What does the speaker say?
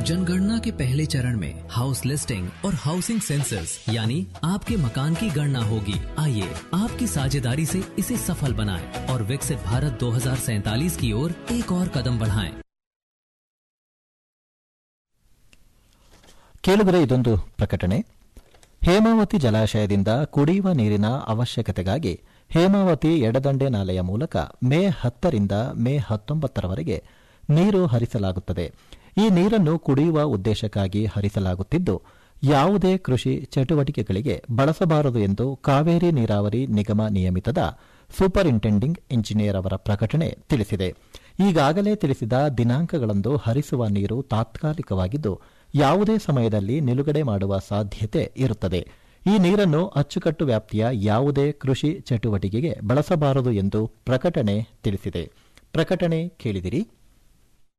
जनगणना के पहले चरण में हाउस लिस्टिंग और हाउसिंग सेंसस यानी आपके मकान की गणना होगी आइए आपकी साझेदारी से इसे सफल बनाएं और विकसित भारत 2047 की ओर एक और कदम बढ़ाएं। ಕೇಳಿದರೆ ಇದೊಂದು ಪ್ರಕಟಣೆ ಹೇಮಾವತಿ ಜಲಾಶಯದಿಂದ ಕುಡಿಯುವ ನೀರಿನ ಅವಶ್ಯಕತೆಗಾಗಿ ಹೇಮಾವತಿ ಎಡದಂಡೆ ನಾಲೆಯ ಮೂಲಕ ಮೇ ಹತ್ತರಿಂದ ಮೇ ಹತ್ತೊಂಬತ್ತರವರೆಗೆ ನೀರು ಹರಿಸಲಾಗುತ್ತದೆ ಈ ನೀರನ್ನು ಕುಡಿಯುವ ಉದ್ದೇಶಕ್ಕಾಗಿ ಹರಿಸಲಾಗುತ್ತಿದ್ದು ಯಾವುದೇ ಕೃಷಿ ಚಟುವಟಿಕೆಗಳಿಗೆ ಬಳಸಬಾರದು ಎಂದು ಕಾವೇರಿ ನೀರಾವರಿ ನಿಗಮ ನಿಯಮಿತದ ಸೂಪರಿಂಟೆಂಡಿಂಗ್ ಇಂಜಿನಿಯರ್ ಅವರ ಪ್ರಕಟಣೆ ತಿಳಿಸಿದೆ ಈಗಾಗಲೇ ತಿಳಿಸಿದ ದಿನಾಂಕಗಳಂದು ಹರಿಸುವ ನೀರು ತಾತ್ಕಾಲಿಕವಾಗಿದ್ದು ಯಾವುದೇ ಸಮಯದಲ್ಲಿ ನಿಲುಗಡೆ ಮಾಡುವ ಸಾಧ್ಯತೆ ಇರುತ್ತದೆ ಈ ನೀರನ್ನು ಅಚ್ಚುಕಟ್ಟು ವ್ಯಾಪ್ತಿಯ ಯಾವುದೇ ಕೃಷಿ ಚಟುವಟಿಕೆಗೆ ಬಳಸಬಾರದು ಎಂದು ಪ್ರಕಟಣೆ ತಿಳಿಸಿದೆ ಪ್ರಕಟಣೆ ಕೇಳಿದಿರಿ